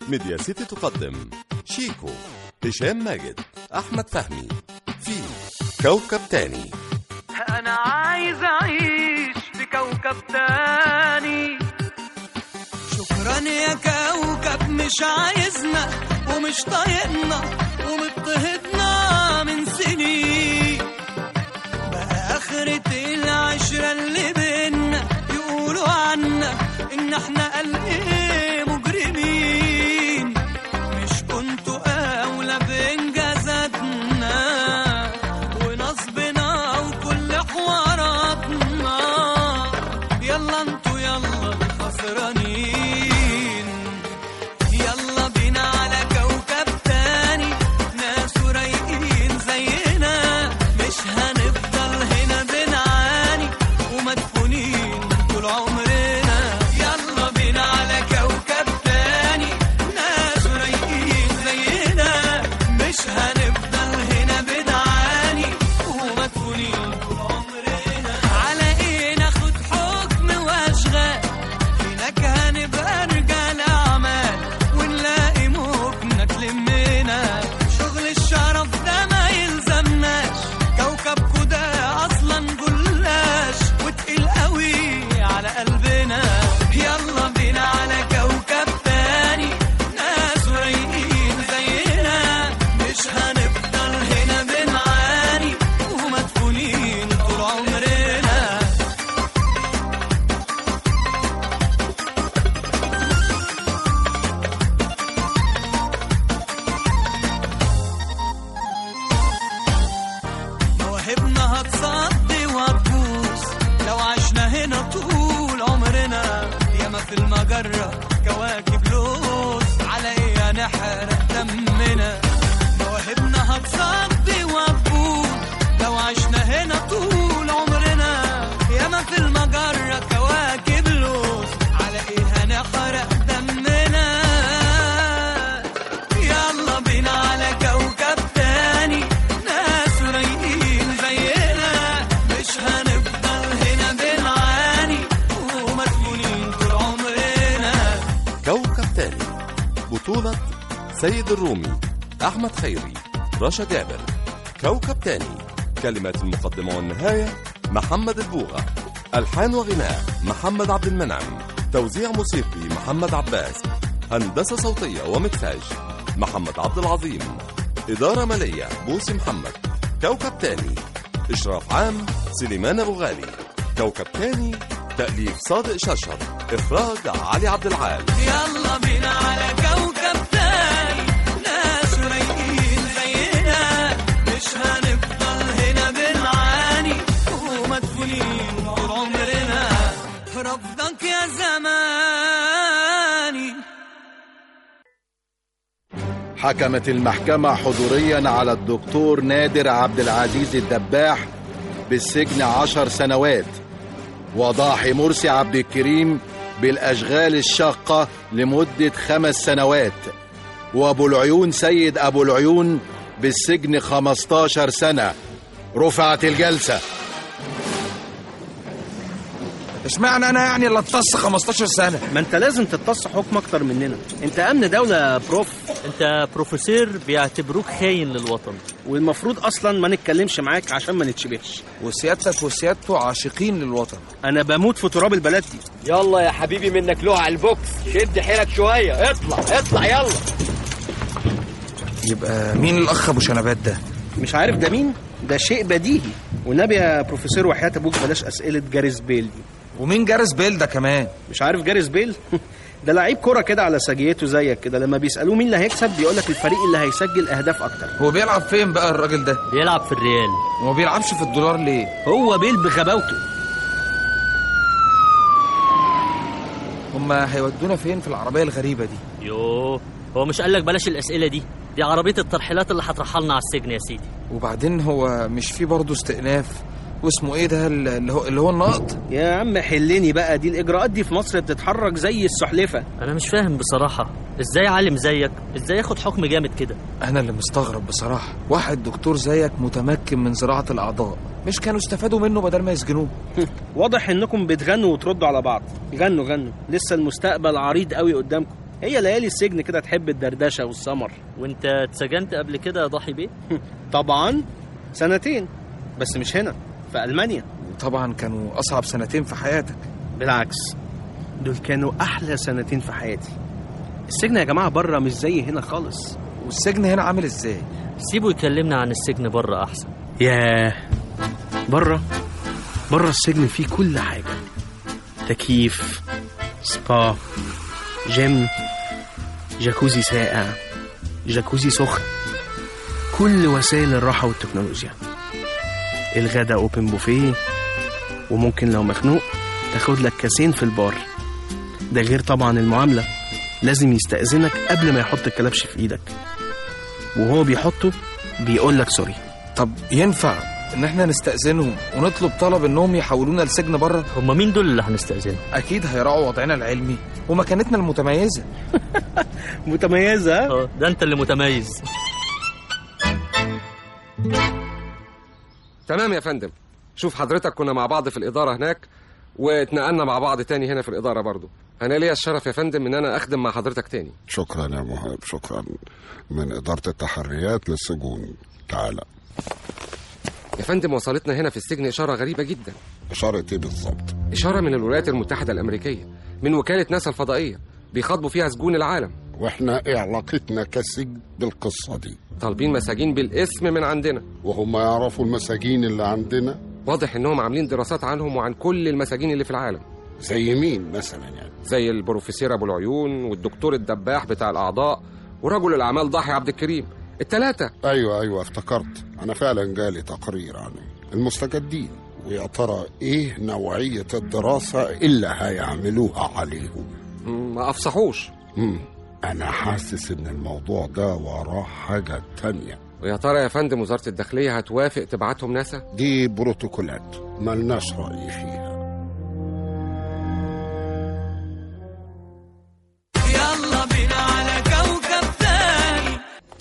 ميديا سيتي تقدم شيكو هشام ماجد أحمد فهمي في كوكب تاني انا عايز اعيش في كوكب تاني شكرا يا كوكب مش عايزنا ومش طايقنا ومضطهدنا من سنين بقى آخرة العشرة اللي بينا يقولوا عنا إن إحنا قال إيه مجرمين مش كنتوا أولى بإنجازاتنا ونصبنا وكل حواراتنا يلا انتوا يلا الخسرانين يلا بينا على كوكب تاني ناس رايقين زينا مش هنفضل هنا بنعاني ومدفونين طول عمرنا يلا بينا على كوكب تاني ناس رايقين زينا مش هنفضل هنا بنعاني ومدفونين طول عمرنا على ايه ناخد حكم واشغال هناك هنبقى رجال اعمال ونلاقي ممكن تلمنا شغل الشرف ده ما يلزمناش كوكبكو ده اصلا جلاش وتقيل قوي على قلبنا يلا بينا على كوكب تاني ناس رايقين زينا مش هنفضل هنا بنعاني ومدفونين طول عمرنا مواهبنا هتصدي وهتبوظ لو عشنا هنا طول عمرنا ياما في المجرة كواكب لوز على ايه هنحرق دمنا مواهبنا هتصدي وهتبوظ لو عشنا هنا طول عمرنا ياما في المجرة كواكب لوز على ايه هنحرق دمنا يلا بينا على كوكب تاني ناس رايقين زينا مش هنفضل هنا بنعاني ومدفونين طول عمرنا كوكب تاني بطولة سيد الرومي أحمد خيري رشا جابر كوكب تاني كلمات المقدمة والنهاية محمد البوغة ألحان وغناء محمد عبد المنعم توزيع موسيقي محمد عباس هندسة صوتية ومكساج محمد عبد العظيم إدارة مالية بوسي محمد كوكب تاني إشراف عام سليمان أبو غالي كوكب تاني تأليف صادق شرشر إخراج علي عبد العال يلا بينا على كوكب تاني ناس رايقين زينا مش هنفضل هنا بنعاني ومدفونين طول عمرنا رفضك يا زماني حكمت المحكمة حضوريا على الدكتور نادر عبد العزيز الدباح بالسجن عشر سنوات وضاحي مرسي عبد الكريم بالأشغال الشاقة لمدة خمس سنوات وأبو العيون سيد أبو العيون بالسجن 15 سنة رفعت الجلسة اشمعنى انا يعني اللي اتص 15 سنه ما انت لازم تتص حكم اكتر مننا انت امن دولة يا بروف انت بروفيسور بيعتبروك خاين للوطن والمفروض اصلا ما نتكلمش معاك عشان ما نتشبهش وسيادتك وسيادته عاشقين للوطن انا بموت في تراب البلد دي يلا يا حبيبي منك له على البوكس شد حيلك شويه اطلع اطلع يلا يبقى مين الاخ ابو شنبات ده مش عارف ده مين ده شيء بديهي والنبي يا بروفيسور وحياة ابوك بلاش اسئلة جاريس بيل دي ومين جارس بيل ده كمان مش عارف جاريس بيل ده لعيب كرة كده على سجيته زيك كده لما بيسألوه مين اللي هيكسب بيقول لك الفريق اللي هيسجل اهداف اكتر هو بيلعب فين بقى الراجل ده بيلعب في الريال وما بيلعبش في الدولار ليه هو بيل بغباوته هما هيودونا فين في العربيه الغريبه دي يوه هو مش قالك بلاش الاسئله دي دي عربيه الترحيلات اللي هترحلنا على السجن يا سيدي وبعدين هو مش في برضه استئناف واسمه ايه ده اللي هو اللي هو النقط يا عم حلني بقى دي الاجراءات دي في مصر بتتحرك زي السحلفة انا مش فاهم بصراحه ازاي عالم زيك ازاي ياخد حكم جامد كده انا اللي مستغرب بصراحه واحد دكتور زيك متمكن من زراعه الاعضاء مش كانوا استفادوا منه بدل ما يسجنوه واضح انكم بتغنوا وتردوا على بعض غنوا غنوا لسه المستقبل عريض قوي قدامكم هي ليالي السجن كده تحب الدردشه والسمر وانت اتسجنت قبل كده يا ضاحي بيه طبعا سنتين بس مش هنا في المانيا طبعا كانوا اصعب سنتين في حياتك بالعكس دول كانوا احلى سنتين في حياتي السجن يا جماعه بره مش زي هنا خالص والسجن هنا عامل ازاي سيبه يكلمنا عن السجن بره احسن ياه بره بره السجن فيه كل حاجة تكييف سبا جيم جاكوزي ساقع جاكوزي سخن كل وسائل الراحة والتكنولوجيا الغدا اوبن بوفيه وممكن لو مخنوق تاخد لك كاسين في البار ده غير طبعا المعاملة لازم يستأذنك قبل ما يحط الكلبش في ايدك وهو بيحطه بيقول لك سوري طب ينفع ان احنا نستأذنهم ونطلب طلب انهم يحولونا لسجن بره هما مين دول اللي هنستأذنهم اكيد هيراعوا وضعنا العلمي ومكانتنا المتميزه متميزة اه ده انت اللي متميز تمام يا فندم شوف حضرتك كنا مع بعض في الإدارة هناك واتنقلنا مع بعض تاني هنا في الإدارة برضو أنا ليا الشرف يا فندم إن أنا أخدم مع حضرتك تاني شكرا يا مهاب شكرا من إدارة التحريات للسجون تعالى يا فندم وصلتنا هنا في السجن إشارة غريبة جدا إشارة إيه بالظبط؟ إشارة من الولايات المتحدة الأمريكية من وكالة ناسا الفضائية بيخاطبوا فيها سجون العالم وإحنا إيه علاقتنا كسجن بالقصة دي؟ طالبين مساجين بالاسم من عندنا وهم يعرفوا المساجين اللي عندنا واضح إنهم عاملين دراسات عنهم وعن كل المساجين اللي في العالم زي مين مثلا يعني؟ زي البروفيسور أبو العيون والدكتور الدباح بتاع الأعضاء ورجل الأعمال ضاحي عبد الكريم التلاتة أيوة أيوة افتكرت أنا فعلا جالي تقرير عنهم المستجدين ويا ترى إيه نوعية الدراسة اللي هيعملوها عليهم؟ م- ما أفصحوش مم. أنا حاسس إن الموضوع ده وراه حاجة تانية ويا ترى يا فندم وزارة الداخلية هتوافق تبعتهم ناسا دي بروتوكولات ملناش رأي فيها يلا بينا على كوكب تاني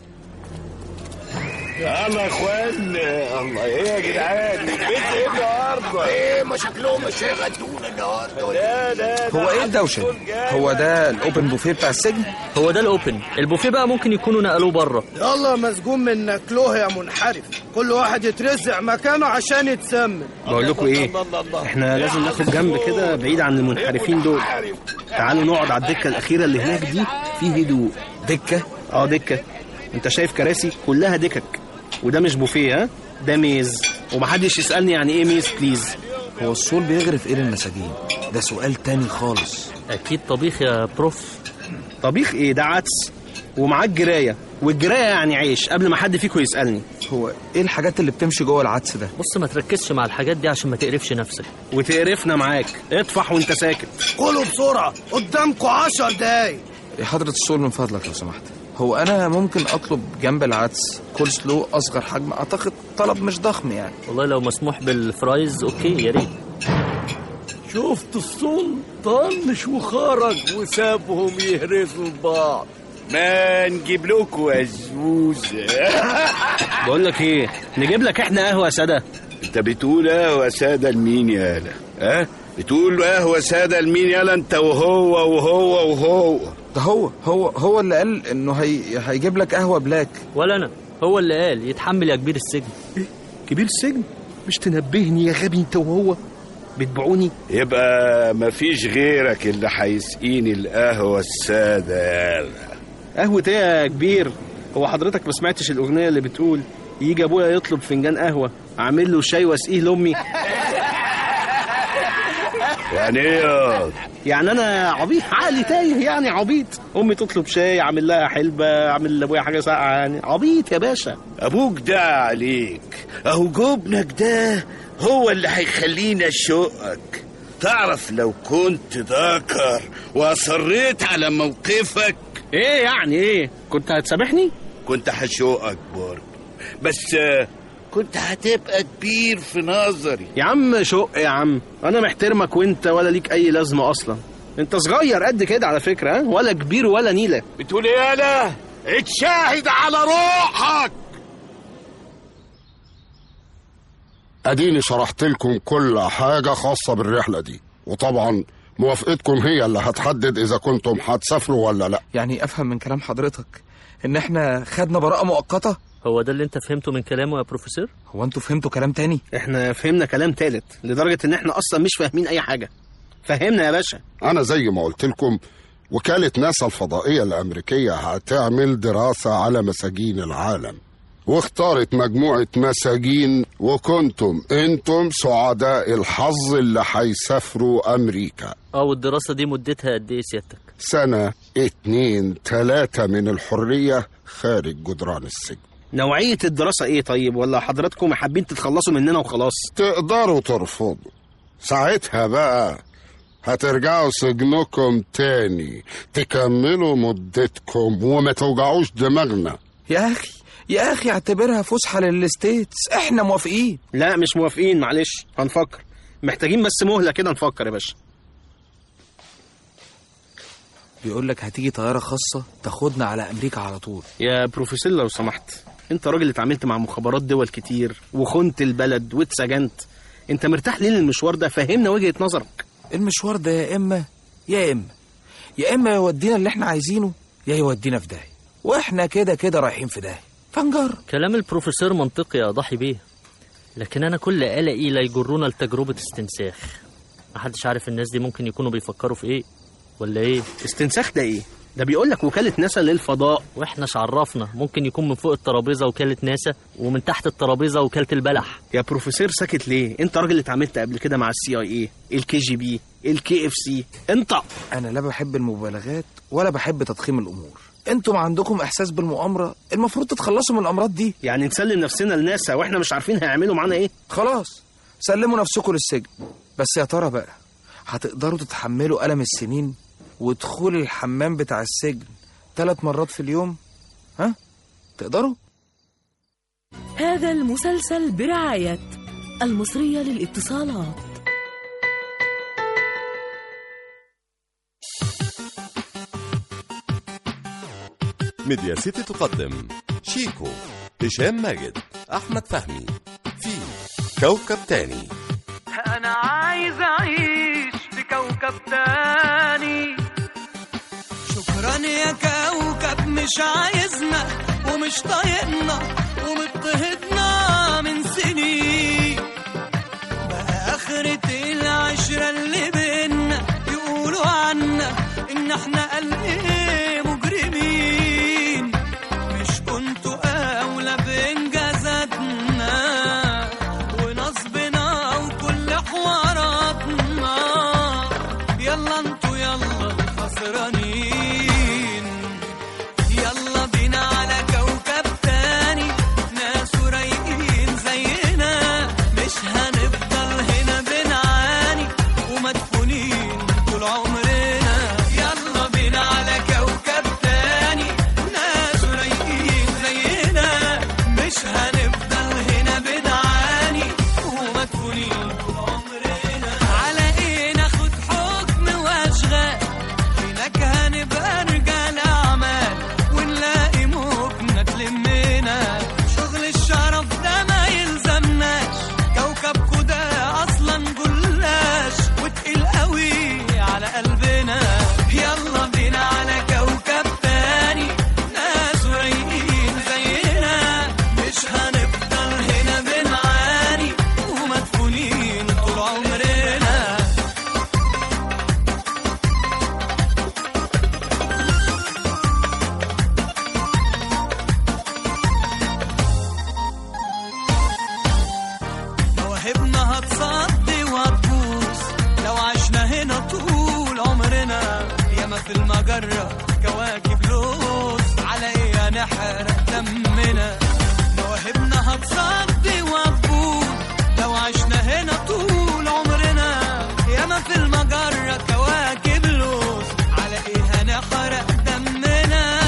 يلا يا اخوان الله ايه يا جدعان البيت ايه النهارده؟ ايه ما شكلهم مش هيغدونا النهارده لا لا هو ايه الدوشه دي؟ هو ده الاوبن بوفيه بتاع السجن هو ده الاوبن البوفيه بقى ممكن يكونوا نقلوه بره يلا مسجون من ناكلوه يا منحرف كل واحد يترزع مكانه عشان يتسمن بقول لكم ايه احنا لازم ناخد جنب كده بعيد عن المنحرفين دول تعالوا نقعد على الدكه الاخيره اللي هناك دي في هدوء دكه اه دكه انت شايف كراسي كلها دكك وده مش بوفيه ها ده ميز ومحدش يسالني يعني ايه ميز بليز هو الصول بيغرف ايه للمساجين ده سؤال تاني خالص اكيد طبيخ يا بروف طبيخ ايه ده عدس ومعاه الجرايه والجرايه يعني عيش قبل ما حد فيكم يسالني هو ايه الحاجات اللي بتمشي جوه العدس ده بص ما تركزش مع الحاجات دي عشان ما تقرفش نفسك وتقرفنا معاك اطفح وانت ساكت كلوا بسرعة قدامكم عشر دقايق يا حضرة الصول من فضلك لو سمحت هو انا ممكن اطلب جنب العدس كول سلو اصغر حجم اعتقد طلب مش ضخم يعني والله لو مسموح بالفرايز اوكي يا ريت شفت الصول طنش وخرج وسابهم يهرسوا بعض ما نجيب لكم عزوزة بقول لك ايه نجيب لك احنا قهوه ساده انت بتقول قهوة سادة لمين يالا ها بتقول قهوة سادة لمين يالا انت وهو وهو وهو ده هو هو هو اللي قال انه هي هيجيب لك قهوه بلاك ولا انا هو اللي قال يتحمل يا كبير السجن كبير السجن مش تنبهني يا غبي انت وهو بتبيعوني يبقى مفيش غيرك اللي هيسقيني القهوة السادة يالا قهوه ايه يا كبير هو حضرتك ما سمعتش الاغنيه اللي بتقول يجي ابويا يطلب فنجان قهوه اعمل له شاي واسقيه لامي يعني ايه ياض؟ يعني انا عبيط عقلي تايه يعني عبيط امي تطلب شاي اعمل لها حلبه اعمل لابويا حاجه ساقعه يعني عبيط يا باشا ابوك ده عليك اهو جبنك ده هو اللي هيخليني اشقك تعرف لو كنت ذكر واصريت على موقفك ايه يعني ايه كنت هتسامحني كنت هشقك برضه بس آه، كنت هتبقى كبير في نظري يا عم شق يا عم انا محترمك وانت ولا ليك اي لازمه اصلا انت صغير قد كده على فكره ها ولا كبير ولا نيله بتقول ايه يالا اتشاهد على روحك أديني شرحت لكم كل حاجة خاصة بالرحلة دي وطبعا موافقتكم هي اللي هتحدد اذا كنتم هتسافروا ولا لا يعني افهم من كلام حضرتك ان احنا خدنا براءة مؤقتة هو ده اللي انت فهمته من كلامه يا بروفيسور هو انتوا فهمتوا كلام تاني احنا فهمنا كلام تالت لدرجة ان احنا اصلا مش فاهمين اي حاجة فهمنا يا باشا انا زي ما قلت لكم وكالة ناسا الفضائية الأمريكية هتعمل دراسة على مساجين العالم واختارت مجموعة مساجين وكنتم انتم سعداء الحظ اللي هيسافروا أمريكا اه والدراسة دي مدتها قد ايه سيادتك سنة اتنين تلاتة من الحرية خارج جدران السجن نوعية الدراسة ايه طيب ولا حضراتكم حابين تتخلصوا مننا وخلاص تقدروا ترفضوا ساعتها بقى هترجعوا سجنكم تاني تكملوا مدتكم وما توجعوش دماغنا يا اخي يا اخي اعتبرها فسحة للستيتس احنا موافقين لا مش موافقين معلش هنفكر محتاجين بس مهلة كده نفكر يا باشا بيقول لك هتيجي طيارة خاصة تاخدنا على امريكا على طول يا بروفيسور لو سمحت انت راجل اتعاملت مع مخابرات دول كتير وخنت البلد واتسجنت انت مرتاح ليه للمشوار ده فهمنا وجهة نظرك المشوار ده يا اما يا اما يا اما يودينا اللي احنا عايزينه يا يودينا في داهية واحنا كده كده رايحين في داهية فنجرب كلام البروفيسور منطقي يا ضحي بيه لكن انا كل قلقي لا يجرونا لتجربة استنساخ محدش عارف الناس دي ممكن يكونوا بيفكروا في ايه ولا ايه استنساخ ده ايه ده بيقول لك وكالة ناسا للفضاء واحنا عرفنا ممكن يكون من فوق الترابيزة وكالة ناسا ومن تحت الترابيزة وكالة البلح يا بروفيسور ساكت ليه انت راجل اتعاملت قبل كده مع السي اي اي الكي جي بي الكي اف سي انت انا لا بحب المبالغات ولا بحب تضخيم الامور انتم عندكم احساس بالمؤامرة المفروض تتخلصوا من الامراض دي يعني نسلم نفسنا لناسا واحنا مش عارفين هيعملوا معانا ايه خلاص سلموا نفسكم للسجن بس يا ترى بقى هتقدروا تتحملوا ألم السنين ودخول الحمام بتاع السجن ثلاث مرات في اليوم ها تقدروا هذا المسلسل برعاية المصرية للاتصالات ميديا سيتي تقدم شيكو هشام ماجد أحمد فهمي في كوكب تاني انا عايز اعيش في كوكب تاني شكرا يا كوكب مش عايزنا ومش طايقنا ومضطهدنا من سنين بقى آخرة العشرة اللي بينا يقولوا عنا إن إحنا قال إيه مجرمين مش كنتوا أولى بإنجازاتنا ونصبنا وكل حواراتنا يلا انتوا يلا الخسرانين يلا بينا على كوكب تاني ناس رايقين زينا مش هنفضل هنا بنعاني ومدفونين طول عمرنا يلا بينا على كوكب تاني ناس رايقين زينا مش هنفضل هنا بنعاني ومدفونين طول عمرنا على ايه ناخد حكم واشغال هناك هنبقى رجال اعمال ونلاقي موجنا تلمنا شغل الشرف ده ما يلزمناش كوكبكو ده اصلا جلاش وتقيل قوي على قلبنا يلا بينا على كوكب تاني ناس رايقين زينا مش هنفضل هنا بنعاني ومدفونين طول عمرنا مواهبنا هتصدي وهتبوظ لو عشنا هنا طول عمرنا ياما في المجرة كواكب لوز على ايه هنحرق دمنا مواهبنا هتصدي وهتبوظ لو عشنا هنا طول عمرنا ياما في المجرة كواكب لوز على ايه هنحرق دمنا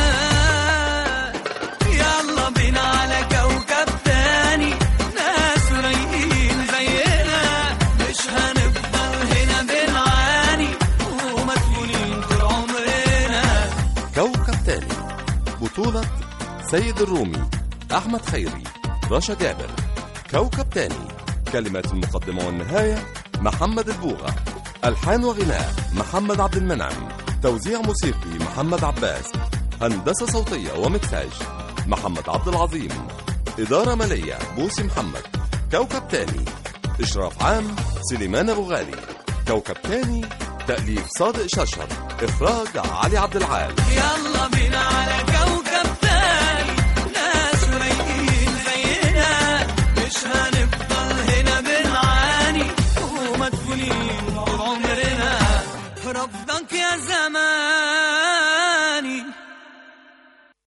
يلا بينا على كوكب تاني ناس رايقين زينا مش هنفضل هنا بنعاني ومدفونين طول عمرنا كوكب تاني بطولة سيد الرومي أحمد خيري رشا جابر كوكب تاني كلمات المقدمة والنهاية محمد البوغة ألحان وغناء محمد عبد المنعم توزيع موسيقي محمد عباس هندسة صوتية ومكساج محمد عبد العظيم إدارة مالية بوسي محمد كوكب تاني إشراف عام سليمان أبو غالي كوكب تاني تأليف صادق شرشر إخراج علي عبد العال يلا بينا على كوكب